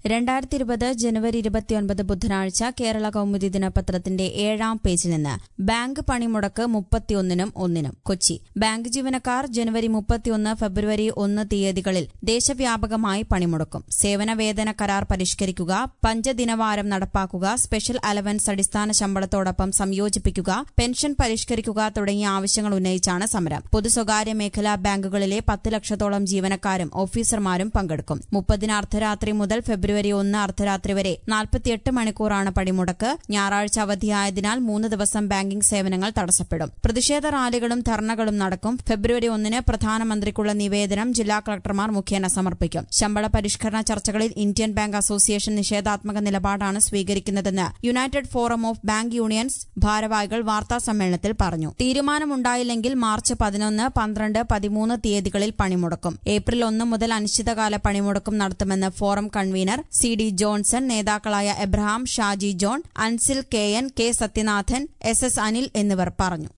രണ്ടായിരത്തി ഇരുപത് ജനുവരി ഇരുപത്തിയൊൻപത് ബുധനാഴ്ച കേരള കൗമുദി ദിനപത്രത്തിന്റെ ഏഴാം പേജിൽ നിന്ന് ബാങ്ക് പണിമുടക്ക് മുപ്പത്തിയൊന്നിനും ഒന്നിനും കൊച്ചി ബാങ്ക് ജീവനക്കാർ ജനുവരി മുപ്പത്തിയൊന്ന് ഫെബ്രുവരി ഒന്ന് തീയതികളിൽ ദേശവ്യാപകമായി പണിമുടക്കും സേവന വേതന കരാർ പരിഷ്കരിക്കുക പഞ്ചദിനവാരം നടപ്പാക്കുക സ്പെഷ്യൽ അലവൻസ് അടിസ്ഥാന ശമ്പളത്തോടൊപ്പം സംയോജിപ്പിക്കുക പെൻഷൻ പരിഷ്കരിക്കുക തുടങ്ങിയ ആവശ്യങ്ങൾ ഉന്നയിച്ചാണ് സമരം പൊതു സ്വകാര്യ മേഖലാ ബാങ്കുകളിലെ പത്ത് ലക്ഷത്തോളം ജീവനക്കാരും ഓഫീസർമാരും പങ്കെടുക്കും മുപ്പതിന് അർദ്ധരാത്രി മുതൽ ഫെബ്രുവരി ഒന്ന് അർദ്ധരാത്രി വരെ നാൽപ്പത്തിയെട്ട് മണിക്കൂറാണ് പണിമുടക്ക് ഞായറാഴ്ച അവധിയായതിനാൽ മൂന്ന് ദിവസം ബാങ്കിംഗ് സേവനങ്ങൾ തടസ്സപ്പെടും പ്രതിഷേധ റാലികളും ധർണകളും നടക്കും ഫെബ്രുവരി ഒന്നിന് പ്രധാനമന്ത്രിക്കുള്ള നിവേദനം ജില്ലാ കളക്ടർമാർ മുഖേന സമർപ്പിക്കും ശമ്പള പരിഷ്കരണ ചർച്ചകളിൽ ഇന്ത്യൻ ബാങ്ക് അസോസിയേഷൻ നിഷേധാത്മക നിലപാടാണ് സ്വീകരിക്കുന്നതെന്ന് United Forum of Bank Unions ഭാരവാഹികൾ വാർത്താ സമ്മേളനത്തിൽ പറഞ്ഞു തീരുമാനമുണ്ടായില്ലെങ്കിൽ മാർച്ച് പതിനൊന്ന് പന്ത്രണ്ട് പതിമൂന്ന് തീയതികളിൽ പണിമുടക്കും ഏപ്രിൽ ഒന്ന് മുതൽ അനിശ്ചിതകാല പണിമുടക്കും നടത്തുമെന്ന് forum convener C D Johnson നേതാക്കളായ Abraham Shaji John Ansil K N K Sathyanathan S S Anil എന്നിവർ പറഞ്ഞു